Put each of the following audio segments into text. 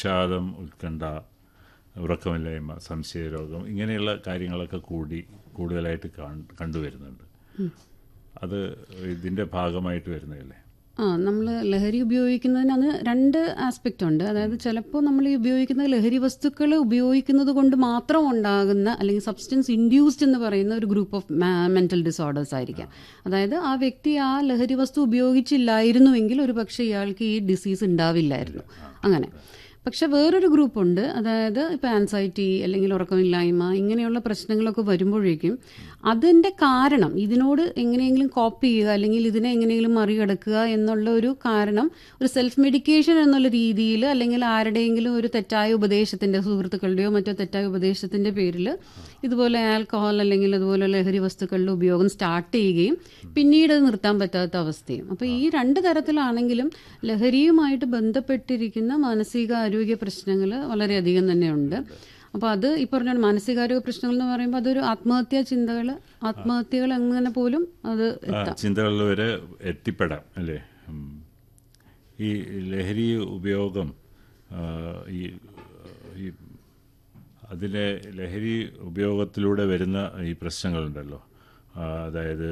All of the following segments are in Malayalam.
വിഷാദം ഉത്കണ്ഠ ഉറക്കമില്ലായ്മ സംശയരോഗം ഇങ്ങനെയുള്ള കാര്യങ്ങളൊക്കെ കൂടി കൂടുതലായിട്ട് കാണ്- കണ്ടുവരുന്നുണ്ട് അത് ഇതിൻ്റെ ഭാഗമായിട്ട് വരുന്നതല്ലേ ആ നമ്മൾ ലഹരി ഉപയോഗിക്കുന്നതിന് അത് രണ്ട് ആസ്പെക്റ്റ് ഉണ്ട് അതായത് ചിലപ്പോൾ നമ്മൾ ഈ ഉപയോഗിക്കുന്ന ലഹരി വസ്തുക്കൾ ഉപയോഗിക്കുന്നത് കൊണ്ട് മാത്രം ഉണ്ടാകുന്ന അല്ലെങ്കിൽ സബ്സ്റ്റൻസ് ഇൻഡ്യൂസ്ഡ് എന്ന് പറയുന്ന ഒരു ഗ്രൂപ്പ് ഓഫ് മെന്റൽ ഡിസോർഡേഴ്സ് ആയിരിക്കാം അതായത് ആ വ്യക്തി ആ ലഹരി വസ്തു ഉപയോഗിച്ചില്ലായിരുന്നുവെങ്കിൽ ഒരു പക്ഷേ ഇയാൾക്ക് ഈ ഡിസീസ് ഉണ്ടാവില്ലായിരുന്നു അങ്ങനെ പക്ഷെ വേറൊരു ഗ്രൂപ്പുണ്ട് അതായത് ഇപ്പോൾ ആൻസൈറ്റി അല്ലെങ്കിൽ ഉറക്കമില്ലായ്മ ഇങ്ങനെയുള്ള പ്രശ്നങ്ങളൊക്കെ വരുമ്പോഴേക്കും അതിൻ്റെ കാരണം ഇതിനോട് എങ്ങനെയെങ്കിലും കോപ്പി ചെയ്യുക അല്ലെങ്കിൽ ഇതിനെ എങ്ങനെയെങ്കിലും മറികടക്കുക എന്നുള്ള ഒരു കാരണം ഒരു സെൽഫ് മെഡിക്കേഷൻ എന്നുള്ള രീതിയിൽ അല്ലെങ്കിൽ ആരുടെയെങ്കിലും ഒരു തെറ്റായ ഉപദേശത്തിൻ്റെ സുഹൃത്തുക്കളുടെയോ മറ്റോ തെറ്റായ ഉപദേശത്തിൻ്റെ പേരിൽ ഇതുപോലെ ആൽക്കഹോൾ അല്ലെങ്കിൽ അതുപോലെ ലഹരി വസ്തുക്കളുടെ ഉപയോഗം സ്റ്റാർട്ട് ചെയ്യുകയും പിന്നീട് അത് നിർത്താൻ പറ്റാത്ത അവസ്ഥയും അപ്പോൾ ഈ രണ്ട് തരത്തിലാണെങ്കിലും ലഹരിയുമായിട്ട് ബന്ധപ്പെട്ടിരിക്കുന്ന മാനസികാരോഗ്യ പ്രശ്നങ്ങൾ വളരെയധികം തന്നെയുണ്ട് അപ്പോൾ അത് ഈ പറഞ്ഞ മാനസികാരോഗ്യ പ്രശ്നങ്ങൾ എന്ന് പറയുമ്പോൾ അതൊരു ആത്മഹത്യാ ചിന്തകൾ ആത്മഹത്യകൾ അങ്ങനെ പോലും അത് ആ, ചിന്തകളിൽ വരെ എത്തിപ്പെടാം അല്ലേ ഉം. ഈ ലഹരി ഉപയോഗം ആ, ഈ ഈ അതിലെ ലഹരി ഉപയോഗത്തിലൂടെ വരുന്ന ഈ പ്രശ്നങ്ങളുണ്ടല്ലോ ആ, അതായത്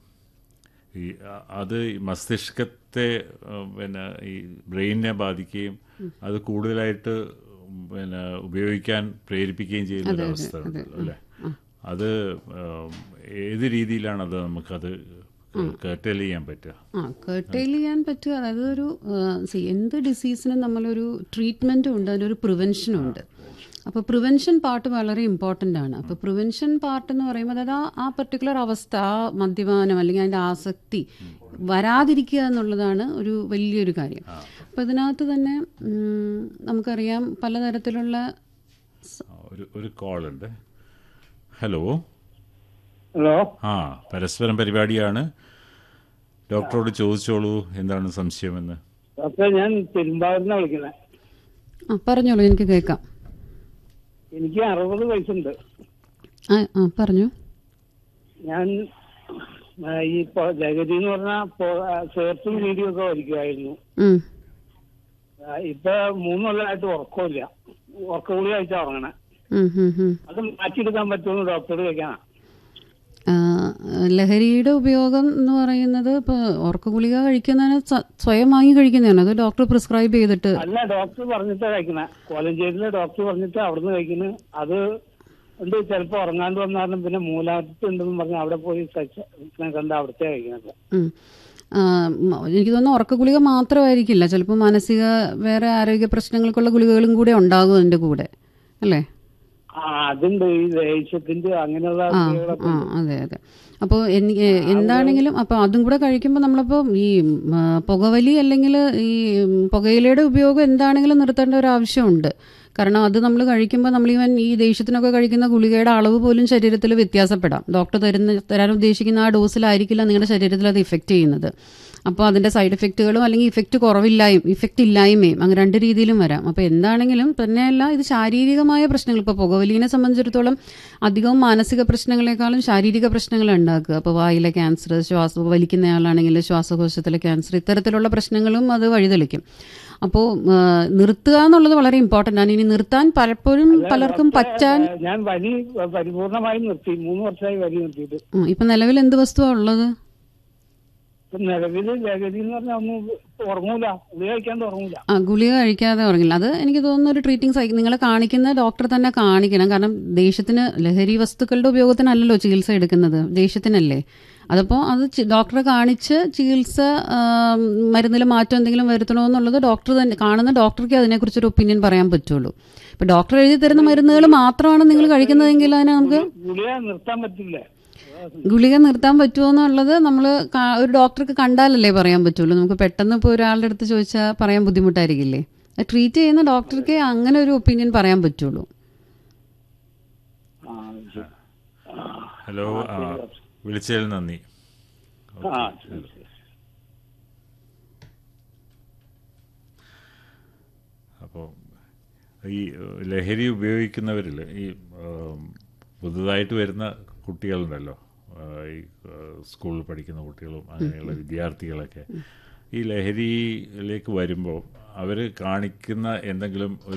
ഈ അ- അത് ഈ മസ്തിഷ്കത്തെ ആ, പിന്നെ ഈ ബ്രെയിനിനെ ബാധിക്കുകയും അത് കൂടുതലായിട്ട് പിന്നെ ഉപയോഗിക്കാൻ പ്രേരിപ്പിക്കുകയും ചെയ്യുന്ന ഒരു അവസ്ഥ ഉണ്ടല്ലോ അല്ലേ അത് ആം, ഏത് രീതിയിലാണ് അത് നമുക്കത് കേട്ടൽ ചെയ്യാൻ പറ്റുക ആ കേർട്ടൈൽ ചെയ്യാൻ പറ്റുക അതായത് ഒരു സി എന്ത് ഡിസീസിനും നമ്മളൊരു ട്രീറ്റ്മെൻറ്റും ഉണ്ട് അതിനൊരു പ്രിവെൻഷനും ഉണ്ട് അപ്പോൾ പ്രിവെൻഷൻ പാർട്ട് വളരെ ഇമ്പോർട്ടൻ്റ് ആണ് അപ്പോൾ പ്രിവെൻഷൻ പാർട്ട് എന്ന് പറയുമ്പോൾ അതായത് ആ ആ പെർട്ടിക്കുലർ അവസ്ഥ ആ മദ്യപാനം അല്ലെങ്കിൽ അതിൻ്റെ ആസക്തി വരാതിരിക്കുക എന്നുള്ളതാണ് ഒരു വലിയൊരു കാര്യം അപ്പോൾ ഇതിനകത്ത് തന്നെ ഉം, നമുക്കറിയാം പലതരത്തിലുള്ള ആ, ഒരു ഒരു കോൾ ഉണ്ട് ഹലോ ഹലോ ആ പരസ്പരം പരിപാടിയാണ് ഡോക്ടറോട് ചോദിച്ചോളൂ എന്താണ് സംശയമെന്ന് ഡോക്ടറെ ഞാൻ പെരുമ്പാവൂരിനെ വിളിക്കുന്നത് ആ പറഞ്ഞോളൂ എനിക്ക് കേൾക്കാം എനിക്ക് അറുപത് വയസ്സുണ്ട് ആ ആ പറഞ്ഞു ഞാൻ ആ, ഈ പൊ- ജഗതി എന്ന് പറഞ്ഞ സേർച്ചും വീഡിയോ ഒക്കെ വലിക്കുമായിരുന്നു ഉം. ആ, ഇപ്പൊ മൂന്ന് കൊല്ലമായിട്ട് ഉറക്കമില്ല ഉറക്ക ഗുളി കഴിച്ചാ ഉറങ്ങണേ ഉം, ഉം, ഉം. അത് മാറ്റിയെടുക്കാൻ പറ്റുമെന്ന് ഡോക്ടറോട് ചോദിക്കാനാ ആ, ലഹരിയുടെ ഉപയോഗം എന്ന് പറയുന്നത് ഇപ്പോൾ ഉറക്ക ഗുളിക കഴിക്കുന്നതിന് സ- സ്വയം വാങ്ങി കഴിക്കുന്നതാണ് അത് ഡോക്ടർ പ്രിസ്ക്രൈബ് ചെയ്തിട്ട് അല്ല ഡോക്ടർ പറഞ്ഞിട്ടാ കഴിക്കണേ കോലഞ്ചേരിയിലെ ഡോക്ടർ പറഞ്ഞിട്ട് അവിടുന്ന് കഴിക്കുന്നത് അത് ഉണ്ട് ചിലപ്പോ ഉറങ്ങാണ്ട് വന്നാലും പിന്നെ മൂലാറ്റുണ്ടെന്ന് പറഞ്ഞ് അവിടെ പോയി സച്ചിനെ കണ്ട് അവിടുത്തെ കഴിക്കുന്നത് ഉം. ആ, മ- എനിക്ക് തോന്നുന്നു ഉറക്ക ഗുളിക മാത്രമായിരിക്കില്ല ചിലപ്പോൾ മാനസിക വേറെ ആരോഗ്യ പ്രശ്നങ്ങൾക്കുള്ള ഗുളികകളും കൂടെ ഉണ്ടാകും അതിൻ്റെ കൂടെ അല്ലേ ആ അതുണ്ട് ഈ ദേഷ്യത്തിന്റെ അങ്ങനെയുള്ള ആ ഗുളികകളൊക്കെ ആ അതെ അതെ അപ്പോൾ എനിക്ക് എന്താണെങ്കിലും അപ്പോൾ അതും കൂടെ കഴിക്കുമ്പോൾ നമ്മളിപ്പോൾ ഈ ഉം, ആ, പുകവലി അല്ലെങ്കിൽ ഈ ഉം, പുകയിലയുടെ ഉപയോഗം എന്താണെങ്കിലും നിർത്തേണ്ട ഒരു ആവശ്യമുണ്ട് കാരണം അത് നമ്മൾ കഴിക്കുമ്പോൾ നമ്മൾ ഈവൻ ഈ ദേഷ്യത്തിനൊക്കെ കഴിക്കുന്ന ഗുളികയുടെ അളവ് പോലും ശരീരത്തിൽ വ്യത്യാസപ്പെടാം ഡോക്ടർ തരുന്ന തരാൻ ഉദ്ദേശിക്കുന്ന ആ ഡോസിലായിരിക്കില്ല നിങ്ങളുടെ ശരീരത്തിൽ അത് ഇഫക്റ്റ് ചെയ്യുന്നത് അപ്പോൾ അതിൻ്റെ സൈഡ് എഫക്റ്റുകളും അല്ലെങ്കിൽ ഇഫക്റ്റ് കുറവില്ലായും ഇഫക്റ്റ് ഇല്ലായ്മയും അങ്ങനെ രണ്ട് രീതിയിലും വരാം അപ്പോൾ എന്താണെങ്കിലും തന്നെയല്ല ഇത് ശാരീരികമായ പ്രശ്നങ്ങൾ ഇപ്പോൾ പുകവലിനെ സംബന്ധിച്ചിടത്തോളം അധികവും മാനസിക പ്രശ്നങ്ങളെക്കാളും ശാരീരിക പ്രശ്നങ്ങൾ ഉണ്ടാക്കുക അപ്പോൾ വായിലെ ക്യാൻസർ ശ്വാസം വലിക്കുന്നയാളാണെങ്കിൽ ശ്വാസകോശത്തിലെ ക്യാൻസർ ഇത്തരത്തിലുള്ള പ്രശ്നങ്ങളും അത് വഴിതെളിക്കും അപ്പോൾ നിർത്തുക എന്നുള്ളത് വളരെ ഇമ്പോർട്ടൻ്റ് ആണ് ഇനി നിർത്താൻ പലപ്പോഴും പലർക്കും പറ്റാൻ ഏ, ഞാൻ വരി പരിപൂർണമായി നിർത്തി മൂന്ന് വർഷമായി വരി നിർത്തിയിട്ട് ഉം, ഇപ്പം നിലവിൽ എന്ത് വസ്തുവാണ് ഉള്ളത് ഇപ്പൊ നിലവില് ജഗതി എന്ന് പറഞ്ഞാൽ ഒന്നും ഉറങ്ങൂല ഗുളിക കഴിക്കാണ്ട് ഉറങ്ങൂല ആ ഗുളിക കഴിക്കാതെ ഉറങ്ങില്ല അത് എനിക്ക് തോന്നുന്ന ഒരു ട്രീറ്റിംഗ് സൈ നിങ്ങളെ കാണിക്കുന്ന ഡോക്ടർ തന്നെ കാണിക്കണം കാരണം ദേഷ്യത്തിന് ലഹരി വസ്തുക്കളുടെ ഉപയോഗത്തിനല്ലല്ലോ ചികിത്സ എടുക്കുന്നത് ദേഷ്യത്തിനല്ലേ അതപ്പോൾ അത് ചി- ഡോക്ടറെ കാണിച്ച് ചികിത്സ മരുന്നിൽ മാറ്റം എന്തെങ്കിലും വരുത്തണോ എന്നുള്ളത് ഡോക്ടർ തന്നെ കാണുന്ന ഡോക്ടർക്ക് അതിനെക്കുറിച്ചൊരു ഒപ്പീനിയൻ പറയാൻ പറ്റുള്ളൂ ഇപ്പം ഡോക്ടർ എഴുതി തരുന്ന മരുന്നുകൾ മാത്രമാണ് നിങ്ങൾ കഴിക്കുന്നതെങ്കിൽ അതിനെ നമുക്ക് ഗുളിക നിർത്താൻ പറ്റില്ലേ ഗുളിക നിർത്താൻ പറ്റുമോ എന്നുള്ളത് നമ്മൾ ഒരു ഡോക്ടർക്ക് കണ്ടാലല്ലേ പറയാൻ പറ്റുള്ളൂ നമുക്ക് പെട്ടെന്ന് ഇപ്പോൾ ഒരാളുടെ അടുത്ത് ചോദിച്ചാൽ പറയാൻ ബുദ്ധിമുട്ടായിരിക്കില്ലേ ട്രീറ്റ് ചെയ്യുന്ന ഡോക്ടർക്ക് അങ്ങനെ ഒരു ഒപ്പീനിയൻ പറയാൻ പറ്റുള്ളൂ ആ ശരി. ഹലോ ആ വിളിച്ചതിൽ നന്ദി ആ ശരി, ശരി. അപ്പോൾ ഈ ഏഹ്, ലഹരി ഉപയോഗിക്കുന്നവരിൽ ഈ ഏം, പുതുതായിട്ട് വരുന്ന കുട്ടികളുണ്ടല്ലോ ഏഹ്, ഈ ഏഹ്, സ്കൂളിൽ പഠിക്കുന്ന കുട്ടികളും അങ്ങനെയുള്ള വിദ്യാർത്ഥികളൊക്കെ ഈ ലഹരിയിലേക്ക് വരുമ്പോൾ അവർ കാണിക്കുന്ന എന്തെങ്കിലും